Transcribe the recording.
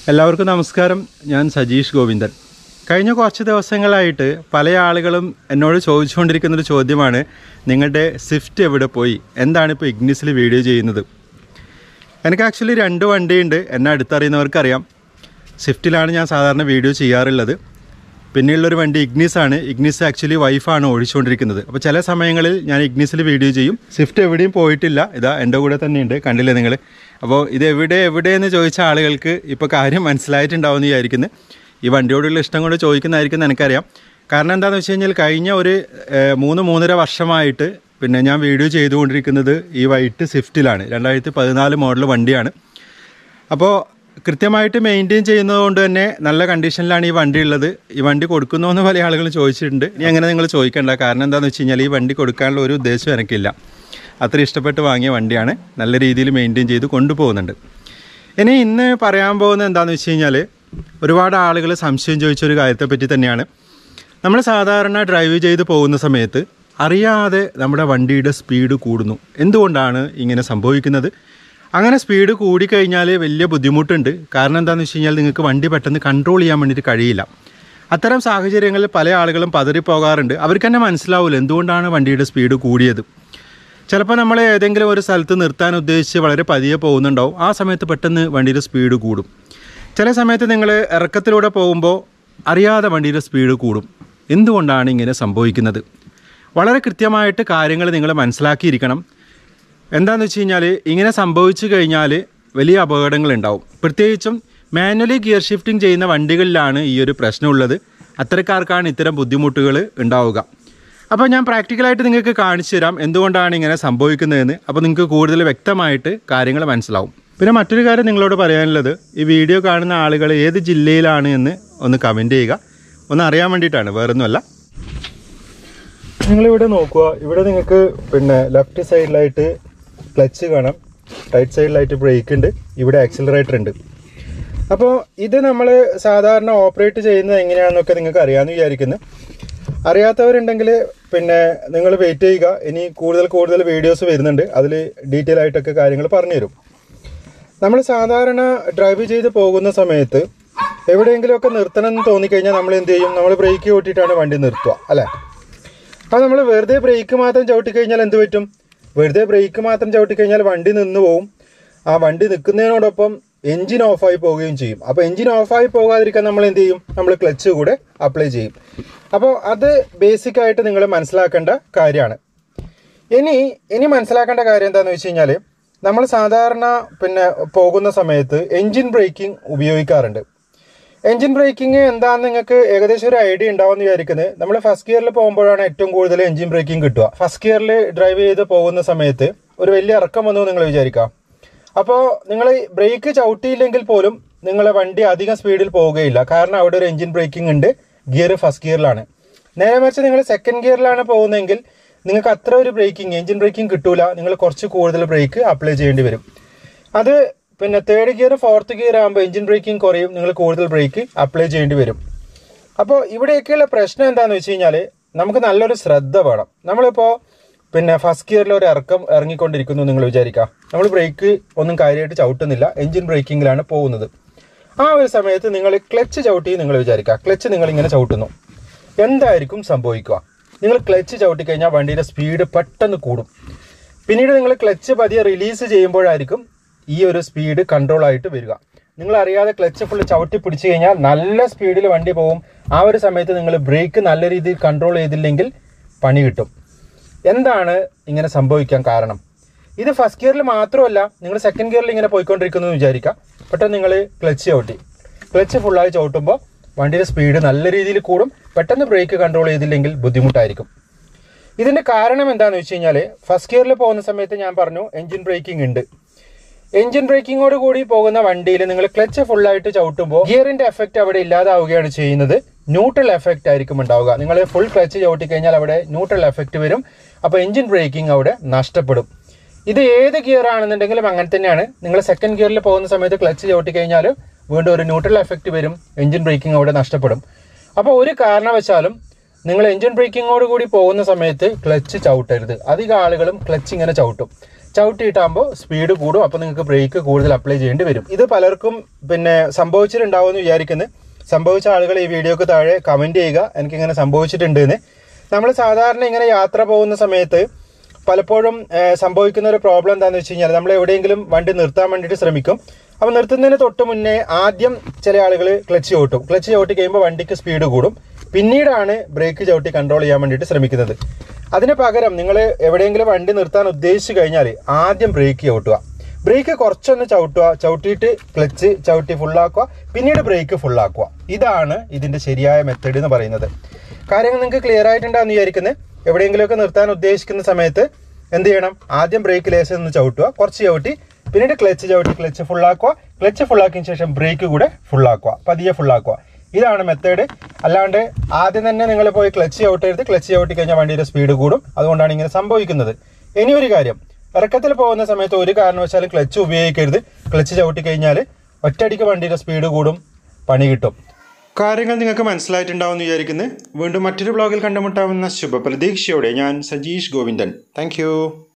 എല്ലാവർക്കും നമസ്കാരം ഞാൻ സജീഷ് ഗോവിന്ദൻ കഴിഞ്ഞ കുറച്ച് ദിവസങ്ങളായിട്ട് പല ആളുകളും എന്നോട് ചോദിച്ചുകൊണ്ടിരിക്കുന്നൊരു ചോദ്യമാണ് നിങ്ങളുടെ സ്വിഫ്റ്റ് എവിടെ പോയി എന്താണ് ഇപ്പോൾ ഇഗ്നിസിൽ വീഡിയോ ചെയ്യുന്നത് എനിക്ക് ആക്ച്വലി രണ്ട് വണ്ടിയുണ്ട് എന്നെ അടുത്തറിയുന്നവർക്കറിയാം സ്വിഫ്റ്റിലാണ് ഞാൻ സാധാരണ വീഡിയോ ചെയ്യാറുള്ളത് പിന്നെയുള്ളൊരു വണ്ടി ഇഗ്നിസ് ആണ് ഇഗ്നിസ് ആക്ച്വലി വൈഫാണ് ഓടിച്ചുകൊണ്ടിരിക്കുന്നത് അപ്പോൾ ചില സമയങ്ങളിൽ ഞാൻ ഇഗ്നിസിൽ വീഡിയോ ചെയ്യും സ്വിഫ്റ്റ് എവിടെയും പോയിട്ടില്ല ഇതാ എൻ്റെ കൂടെ തന്നെയുണ്ട് കണ്ടില്ലേ നിങ്ങൾ അപ്പോൾ ഇത് എവിടെ എവിടെയെന്ന് ചോദിച്ച ആളുകൾക്ക് ഇപ്പോൾ കാര്യം മനസ്സിലായിട്ടുണ്ടാവുമെന്ന് വിചാരിക്കുന്നു ഈ വണ്ടിയോടുള്ള ഇഷ്ടം കൊണ്ട് ചോദിക്കുന്നതായിരിക്കും എന്ന് എനിക്കറിയാം കാരണം എന്താണെന്ന് വെച്ച് കഴിഞ്ഞാൽ കഴിഞ്ഞ ഒരു ഏഹ്, മൂന്ന് മൂന്നര വർഷമായിട്ട് പിന്നെ ഞാൻ വീഡിയോ ചെയ്തുകൊണ്ടിരിക്കുന്നത് ഈ വൈറ്റ് സ്വിഫ്റ്റിലാണ് രണ്ടായിരത്തി പതിനാല് മോഡൽ വണ്ടിയാണ് അപ്പോൾ കൃത്യമായിട്ട് മെയിൻറ്റെയിൻ ചെയ്യുന്നത് കൊണ്ട് തന്നെ നല്ല കണ്ടീഷനിലാണ് ഈ വണ്ടി ഉള്ളത് ഈ വണ്ടി കൊടുക്കുന്നു എന്ന് പല ആളുകളും ചോദിച്ചിട്ടുണ്ട് ഇനി അങ്ങനെ നിങ്ങൾ ചോദിക്കേണ്ട കാരണം എന്താണെന്ന് വെച്ച് കഴിഞ്ഞാൽ ഈ വണ്ടി കൊടുക്കാനുള്ള ഒരു ഉദ്ദേശം എനിക്കില്ല അത്ര ഇഷ്ടപ്പെട്ട് വാങ്ങിയ വണ്ടിയാണ് നല്ല രീതിയിൽ മെയിൻറ്റെയിൻ ചെയ്ത് കൊണ്ടുപോകുന്നുണ്ട് ഇനി ഇന്ന് പറയാൻ പോകുന്നത് എന്താണെന്ന് വെച്ച് കഴിഞ്ഞാൽ ഒരുപാട് ആളുകൾ സംശയം ചോദിച്ചൊരു കാര്യത്തെപ്പറ്റി തന്നെയാണ് നമ്മൾ സാധാരണ ഡ്രൈവ് ചെയ്ത് പോകുന്ന സമയത്ത് അറിയാതെ നമ്മുടെ വണ്ടിയുടെ സ്പീഡ് കൂടുന്നു എന്തുകൊണ്ടാണ് ഇങ്ങനെ സംഭവിക്കുന്നത് അങ്ങനെ സ്പീഡ് കൂടിക്കഴിഞ്ഞാൽ വലിയ ബുദ്ധിമുട്ടുണ്ട് കാരണം എന്താണെന്ന് വെച്ച് കഴിഞ്ഞാൽ നിങ്ങൾക്ക് വണ്ടി പെട്ടെന്ന് കൺട്രോൾ ചെയ്യാൻ വേണ്ടിയിട്ട് കഴിയില്ല അത്തരം സാഹചര്യങ്ങളിൽ പല ആളുകളും പതറിപ്പോകാറുണ്ട് അവർക്ക് തന്നെ മനസ്സിലാവില്ല എന്തുകൊണ്ടാണ് വണ്ടിയുടെ സ്പീഡ് കൂടിയത് ചിലപ്പോൾ നമ്മൾ ഏതെങ്കിലും ഒരു സ്ഥലത്ത് നിർത്താൻ ഉദ്ദേശിച്ച് വളരെ പതിയെ പോകുന്നുണ്ടാവും ആ സമയത്ത് പെട്ടെന്ന് വണ്ടിയുടെ സ്പീഡ് കൂടും ചില സമയത്ത് നിങ്ങൾ ഇറക്കത്തിലൂടെ പോകുമ്പോൾ അറിയാതെ വണ്ടിയുടെ സ്പീഡ് കൂടും എന്തുകൊണ്ടാണ് ഇങ്ങനെ സംഭവിക്കുന്നത് വളരെ കൃത്യമായിട്ട് കാര്യങ്ങൾ നിങ്ങൾ മനസ്സിലാക്കിയിരിക്കണം എന്താണെന്ന് വെച്ച് കഴിഞ്ഞാൽ ഇങ്ങനെ സംഭവിച്ചു കഴിഞ്ഞാൽ വലിയ അപകടങ്ങളുണ്ടാവും പ്രത്യേകിച്ചും മാനുവലി ഗിയർ ഷിഫ്റ്റിംഗ് ചെയ്യുന്ന വണ്ടികളിലാണ് ഈ ഒരു പ്രശ്നമുള്ളത് അത്തരക്കാർക്കാണ് ഇത്തരം ബുദ്ധിമുട്ടുകൾ ഉണ്ടാവുക അപ്പോൾ ഞാൻ പ്രാക്ടിക്കലായിട്ട് നിങ്ങൾക്ക് കാണിച്ചു തരാം എന്തുകൊണ്ടാണ് ഇങ്ങനെ സംഭവിക്കുന്നതെന്ന് അപ്പോൾ നിങ്ങൾക്ക് കൂടുതൽ വ്യക്തമായിട്ട് കാര്യങ്ങൾ മനസ്സിലാവും പിന്നെ മറ്റൊരു കാര്യം നിങ്ങളോട് പറയാനുള്ളത് ഈ വീഡിയോ കാണുന്ന ആളുകൾ ഏത് ജില്ലയിലാണ് എന്ന് ഒന്ന് കമൻറ്റ് ചെയ്യുക ഒന്ന് അറിയാൻ വേണ്ടിയിട്ടാണ് വേറൊന്നുമല്ല നിങ്ങളിവിടെ നോക്കുക ഇവിടെ നിങ്ങൾക്ക് പിന്നെ ലെഫ്റ്റ് സൈഡിലായിട്ട് ക്ലച്ച് കാണാം റൈറ്റ് സൈഡിലായിട്ട് ബ്രേക്ക് ഉണ്ട് ഇവിടെ ആക്സിലറേറ്റർ ഉണ്ട് അപ്പോൾ ഇത് നമ്മൾ സാധാരണ ഓപ്പറേറ്റ് ചെയ്യുന്നത് എങ്ങനെയാണെന്നൊക്കെ നിങ്ങൾക്ക് അറിയാമെന്ന് വിചാരിക്കുന്നു അറിയാത്തവരുണ്ടെങ്കിൽ പിന്നെ നിങ്ങൾ വെയിറ്റ് ചെയ്യുക ഇനി കൂടുതൽ കൂടുതൽ വീഡിയോസ് വരുന്നുണ്ട് അതിൽ ഡീറ്റെയിൽ ആയിട്ടൊക്കെ കാര്യങ്ങൾ പറഞ്ഞുതരും നമ്മൾ സാധാരണ ഡ്രൈവ് ചെയ്ത് പോകുന്ന സമയത്ത് എവിടെയെങ്കിലുമൊക്കെ നിർത്തണം എന്ന് തോന്നിക്കഴിഞ്ഞാൽ നമ്മൾ എന്ത് ചെയ്യും നമ്മൾ ബ്രേക്ക് കൂട്ടിയിട്ടാണ് വണ്ടി നിർത്തുക അല്ലേ അപ്പോൾ നമ്മൾ വെറുതെ ബ്രേക്ക് മാത്രം ചവിട്ടി കഴിഞ്ഞാൽ എന്ത് പറ്റും വെറുതെ ബ്രേക്ക് മാത്രം ചവിട്ടി കഴിഞ്ഞാൽ വണ്ടി നിന്ന് പോവും ആ വണ്ടി നിൽക്കുന്നതിനോടൊപ്പം എഞ്ചിൻ ഓഫായി പോവുകയും ചെയ്യും അപ്പോൾ എഞ്ചിൻ ഓഫായി പോകാതിരിക്കാൻ നമ്മൾ എന്ത് ചെയ്യും നമ്മൾ ക്ലച്ച് കൂടെ അപ്ലൈ ചെയ്യും അപ്പോൾ അത് ബേസിക് ആയിട്ട് നിങ്ങൾ മനസ്സിലാക്കേണ്ട കാര്യമാണ് ഇനി ഇനി മനസ്സിലാക്കേണ്ട കാര്യം എന്താണെന്ന് വെച്ച് കഴിഞ്ഞാൽ നമ്മൾ സാധാരണ പിന്നെ പോകുന്ന സമയത്ത് എഞ്ചിൻ ബ്രേക്കിംഗ് ഉപയോഗിക്കാറുണ്ട് എഞ്ചിൻ ബ്രേക്കിംഗ് എന്താണെന്ന് നിങ്ങൾക്ക് ഏകദേശം ഒരു ഐഡിയ ഉണ്ടാവും എന്ന് വിചാരിക്കുന്നത് നമ്മൾ ഫസ്റ്റ് ഗിയറിൽ പോകുമ്പോഴാണ് ഏറ്റവും കൂടുതൽ എഞ്ചിൻ ബ്രേക്കിംഗ് കിട്ടുക ഫസ്റ്റ് ഗിയറിൽ ഡ്രൈവ് ചെയ്ത് പോകുന്ന സമയത്ത് ഒരു വലിയ ഇറക്കം വന്നു നിങ്ങൾ വിചാരിക്കാം അപ്പോൾ നിങ്ങൾ ബ്രേക്ക് ചവിട്ടിയില്ലെങ്കിൽ പോലും നിങ്ങളെ വണ്ടി അധികം സ്പീഡിൽ പോവുകയില്ല കാരണം അവിടെ ഒരു എഞ്ചിൻ ബ്രേക്കിംഗ് ഉണ്ട് ഗിയർ ഫസ്റ്റ് ഗിയറിലാണ് നേരെ മറിച്ച് നിങ്ങൾ സെക്കൻഡ് ഗിയറിലാണ് പോകുന്നതെങ്കിൽ നിങ്ങൾക്ക് അത്ര ഒരു ബ്രേക്കിംഗ് എഞ്ചിൻ ബ്രേക്കിംഗ് കിട്ടൂല നിങ്ങൾ കുറച്ച് കൂടുതൽ ബ്രേക്ക് അപ്ലൈ ചെയ്യേണ്ടി വരും അത് പിന്നെ തേർഡ് ഗിയർ ഫോർത്ത് ഗിയർ ആകുമ്പോൾ എഞ്ചിൻ ബ്രേക്കിംഗ് കുറയും നിങ്ങൾ കൂടുതൽ ബ്രേക്ക് അപ്ലൈ ചെയ്യേണ്ടി വരും അപ്പോൾ ഇവിടെയൊക്കെയുള്ള പ്രശ്നം എന്താണെന്ന് വെച്ച് കഴിഞ്ഞാൽ നമുക്ക് നല്ലൊരു ശ്രദ്ധ വേണം നമ്മളിപ്പോൾ പിന്നെ ഫസ്റ്റ് ഗിയറിൽ ഒരു ഇറക്കം ഇറങ്ങിക്കൊണ്ടിരിക്കുന്നു നിങ്ങൾ വിചാരിക്കുക നമ്മൾ ബ്രേക്ക് ഒന്നും കാര്യമായിട്ട് ചവിട്ടുന്നില്ല എഞ്ചിൻ ബ്രേക്കിങ്ങിലാണ് പോകുന്നത് ആ ഒരു സമയത്ത് നിങ്ങൾ ക്ലച്ച് ചവിട്ടി നിങ്ങൾ വിചാരിക്കുക ക്ലച്ച് നിങ്ങൾ ഇങ്ങനെ ചവിട്ടുന്നു എന്തായിരിക്കും സംഭവിക്കുക നിങ്ങൾ ക്ലച്ച് ചവിട്ടി കഴിഞ്ഞാൽ വണ്ടിയുടെ സ്പീഡ് പെട്ടെന്ന് കൂടും പിന്നീട് നിങ്ങൾ ക്ലച്ച് പതിയെ റിലീസ് ചെയ്യുമ്പോഴായിരിക്കും ഈ ഒരു സ്പീഡ് കൺട്രോൾ ആയിട്ട് വരിക നിങ്ങൾ അറിയാതെ ക്ലച്ച് ഫുള്ള് ചവിട്ടി പിടിച്ചു കഴിഞ്ഞാൽ നല്ല സ്പീഡിൽ വണ്ടി പോകും ആ ഒരു സമയത്ത് നിങ്ങൾ ബ്രേക്ക് നല്ല രീതിയിൽ കൺട്രോൾ ചെയ്തില്ലെങ്കിൽ പണി കിട്ടും എന്താണ് ഇങ്ങനെ സംഭവിക്കാൻ കാരണം ഇത് ഫസ്റ്റ് ഗിയറിൽ മാത്രമല്ല നിങ്ങൾ സെക്കൻഡ് ഗിയറിൽ ഇങ്ങനെ പോയിക്കൊണ്ടിരിക്കുന്നു എന്ന് വിചാരിക്കാം പെട്ടെന്ന് നിങ്ങൾ ക്ലച്ച് ചവിട്ടി ക്ലച്ച് ഫുള്ളായി ചവിട്ടുമ്പോൾ വണ്ടിയുടെ സ്പീഡ് നല്ല രീതിയിൽ കൂടും പെട്ടെന്ന് ബ്രേക്ക് കൺട്രോൾ ചെയ്തില്ലെങ്കിൽ ബുദ്ധിമുട്ടായിരിക്കും ഇതിന്റെ കാരണം എന്താണെന്ന് വെച്ച് കഴിഞ്ഞാൽ ഫസ്റ്റ് ഗിയറിൽ പോകുന്ന സമയത്ത് ഞാൻ പറഞ്ഞു എഞ്ചിൻ ബ്രേക്കിംഗ് ഉണ്ട് എഞ്ചിൻ ബ്രേക്കിങ്ങോട് കൂടി പോകുന്ന വണ്ടിയിൽ നിങ്ങൾ ക്ലച്ച് ഫുള്ളായിട്ട് ചവിട്ടുമ്പോൾ ഗിയറിന്റെ എഫക്റ്റ് അവിടെ ഇല്ലാതാവുകയാണ് ചെയ്യുന്നത് ന്യൂട്രൽ എഫക്റ്റ് ആയിരിക്കും ഉണ്ടാവുക നിങ്ങൾ ഫുൾ ക്ലച്ച് ചവിട്ടി കഴിഞ്ഞാൽ അവിടെ ന്യൂട്രൽ എഫക്റ്റ് വരും അപ്പോൾ എഞ്ചിൻ ബ്രേക്കിംഗ് അവിടെ നഷ്ടപ്പെടും ഇത് ഏത് ഗിയർ ആണെന്നുണ്ടെങ്കിലും അങ്ങനെ തന്നെയാണ് നിങ്ങൾ സെക്കൻഡ് ഗിയറിൽ പോകുന്ന സമയത്ത് ക്ലച്ച് ചവിട്ടി കഴിഞ്ഞാൽ വീണ്ടും ഒരു ന്യൂട്രൽ എഫക്റ്റ് വരും എഞ്ചിൻ ബ്രേക്കിംഗ് അവിടെ നഷ്ടപ്പെടും അപ്പോൾ ഒരു കാരണവശാലും നിങ്ങൾ എഞ്ചിൻ ബ്രേക്കിങ്ങോട് കൂടി പോകുന്ന സമയത്ത് ക്ലച്ച് ചവിട്ടരുത് അധികം ആളുകളും ക്ലച്ച് ഇങ്ങനെ ചവിട്ടും ചവിട്ടിയിട്ടാകുമ്പോൾ സ്പീഡ് കൂടും അപ്പോൾ നിങ്ങൾക്ക് ബ്രേക്ക് കൂടുതൽ അപ്ലൈ ചെയ്യേണ്ടി വരും ഇത് പലർക്കും പിന്നെ സംഭവിച്ചിട്ടുണ്ടാവുമെന്ന് വിചാരിക്കുന്നു സംഭവിച്ച ആളുകൾ ഈ വീഡിയോക്ക് താഴെ കമൻറ്റ് ചെയ്യുക എനിക്കിങ്ങനെ സംഭവിച്ചിട്ടുണ്ട് എന്ന് നമ്മൾ സാധാരണ ഇങ്ങനെ യാത്ര പോകുന്ന സമയത്ത് പലപ്പോഴും ഏഹ്, സംഭവിക്കുന്ന ഒരു പ്രോബ്ലം എന്താണെന്ന് വെച്ച് കഴിഞ്ഞാൽ നമ്മൾ എവിടെയെങ്കിലും വണ്ടി നിർത്താൻ വേണ്ടിയിട്ട് ശ്രമിക്കും അപ്പോൾ നിർത്തുന്നതിന് തൊട്ട് മുന്നേ ആദ്യം ചില ആളുകൾ ക്ലച്ച് ചവിട്ടും ക്ലച്ച് ചവിട്ടി കഴിയുമ്പോൾ വണ്ടിക്ക് സ്പീഡ് കൂടും പിന്നീടാണ് ബ്രേക്ക് ചവിട്ടി കൺട്രോൾ ചെയ്യാൻ വേണ്ടിയിട്ട് ശ്രമിക്കുന്നത് അതിന് പകരം നിങ്ങൾ എവിടെയെങ്കിലും വണ്ടി നിർത്താൻ ഉദ്ദേശിച്ചു കഴിഞ്ഞാൽ ആദ്യം ബ്രേക്ക് ചവിട്ടുക ബ്രേക്ക് കുറച്ചൊന്ന് ചവിട്ടുക ചവിട്ടിയിട്ട് ക്ലച്ച് ചവിട്ടി ഫുള്ളാക്കുക പിന്നീട് ബ്രേക്ക് ഫുള്ളാക്കുക ഇതാണ് ഇതിന്റെ ശരിയായ മെത്തേഡ് എന്ന് പറയുന്നത് കാര്യങ്ങൾ നിങ്ങൾക്ക് ക്ലിയർ ആയിട്ടുണ്ടാന്ന് വിചാരിക്കുന്നത് എവിടെയെങ്കിലുമൊക്കെ നിർത്താൻ ഉദ്ദേശിക്കുന്ന സമയത്ത് എന്ത് ചെയ്യണം ആദ്യം ബ്രേക്ക് ലേശം ഒന്ന് ചവിട്ടുക കുറച്ച് ചവിട്ടി പിന്നീട് ക്ലച്ച് ചവിട്ടി ക്ലച്ച് ഫുള്ളാക്കുക ക്ലച്ച് ഫുള്ളാക്കിയതിന് ശേഷം ബ്രേക്ക് കൂടെ ഫുള്ളാക്കുക പതിയെ ഫുള്ളാക്കുക ഇതാണ് മെത്തേഡ് അല്ലാണ്ട് ആദ്യം തന്നെ നിങ്ങൾ പോയി ക്ലച്ച് ചവിട്ടരുത് ക്ലച്ച് ചവിട്ടി കഴിഞ്ഞാൽ വണ്ടിയുടെ സ്പീഡ് കൂടും അതുകൊണ്ടാണ് ഇങ്ങനെ സംഭവിക്കുന്നത് ഇനി ഒരു കാര്യം ഇറക്കത്തിൽ പോകുന്ന സമയത്ത് ഒരു കാരണവശാലും ക്ലച്ച് ഉപയോഗിക്കരുത് ക്ലച്ച് ചവിട്ടി കഴിഞ്ഞാൽ ഒറ്റയടിക്ക് വണ്ടിയുടെ സ്പീഡ് കൂടും പണി കിട്ടും കാര്യങ്ങൾ നിങ്ങൾക്ക് മനസ്സിലായിട്ടുണ്ടാവും എന്ന് വിചാരിക്കുന്നു വീണ്ടും മറ്റൊരു ബ്ലോഗിൽ കണ്ടുമുട്ടാവുന്ന ശുഭപ്രതീക്ഷയോടെ ഞാൻ സജീഷ് ഗോവിന്ദൻ താങ്ക്